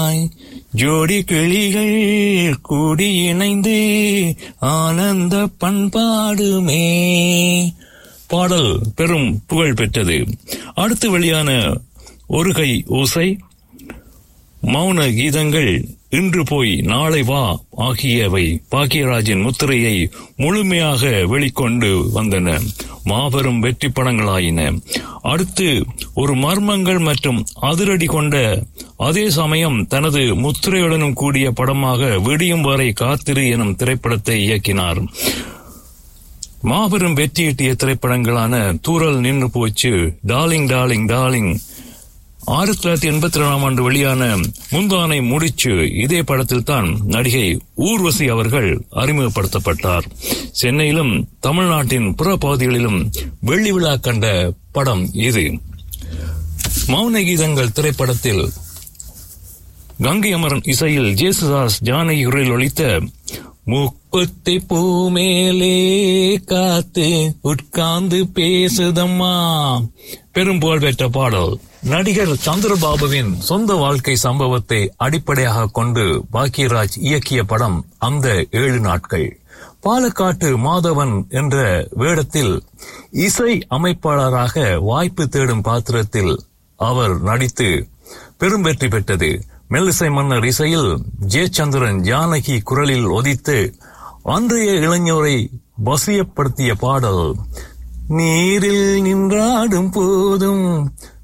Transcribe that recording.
ஜோடி கிளிகள் கூடி இணைந்து ஆனந்த பண்பாடுமே பாடல் பெரும் புகழ் பெற்றது அடுத்து வெளியான ஒரு கை ஓசை மௌன கீதங்கள் இன்று போய் நாளை வா ஆகியவை பாக்கியராஜின் முத்திரையை முழுமையாக வெளிக்கொண்டு வந்தன மாபெரும் வெற்றி படங்களாயின அடுத்து ஒரு மர்மங்கள் மற்றும் அதிரடி கொண்ட அதே சமயம் தனது முத்திரையுடனும் கூடிய படமாக விடியும் வரை காத்திரு எனும் திரைப்படத்தை இயக்கினார் மாபெரும் வெற்றியீட்டிய திரைப்படங்களான தூரல் நின்று போச்சு டார்லிங் டார்லிங் டார்லிங் ஆயிரத்தி தொள்ளாயிரத்தி எண்பத்தி ரெண்டாம் ஆண்டு வெளியான முந்தானை முடிச்சு இதே படத்தில் தான் நடிகை ஊர்வசி அவர்கள் அறிமுகப்படுத்தப்பட்டார் சென்னையிலும் தமிழ்நாட்டின் புற பகுதிகளிலும் வெள்ளி விழா கண்ட படம் இது மௌன கீதங்கள் திரைப்படத்தில் கங்கை அமரன் இசையில் ஜேசுதாஸ் ஜானகி குரலில் ஒழித்த முக்குத்தி பூ மேலே காத்து உட்கார்ந்து பேசுதம்மா பெரும் புகழ் பெற்ற பாடல் நடிகர் சந்திரபாபுவின் சொந்த வாழ்க்கை சம்பவத்தை அடிப்படையாக கொண்டு பாக்கியராஜ் இயக்கிய படம் அந்த ஏழு நாட்கள் பாலக்காட்டு மாதவன் என்ற வேடத்தில் இசை அமைப்பாளராக வாய்ப்பு தேடும் பாத்திரத்தில் அவர் நடித்து பெரும் வெற்றி பெற்றது மெல்லிசை மன்னர் இசையில் ஜெயச்சந்திரன் ஜானகி குரலில் ஒதித்து அன்றைய இளைஞரை வசியப்படுத்திய பாடல் நீரில் நின்றாடும் போதும்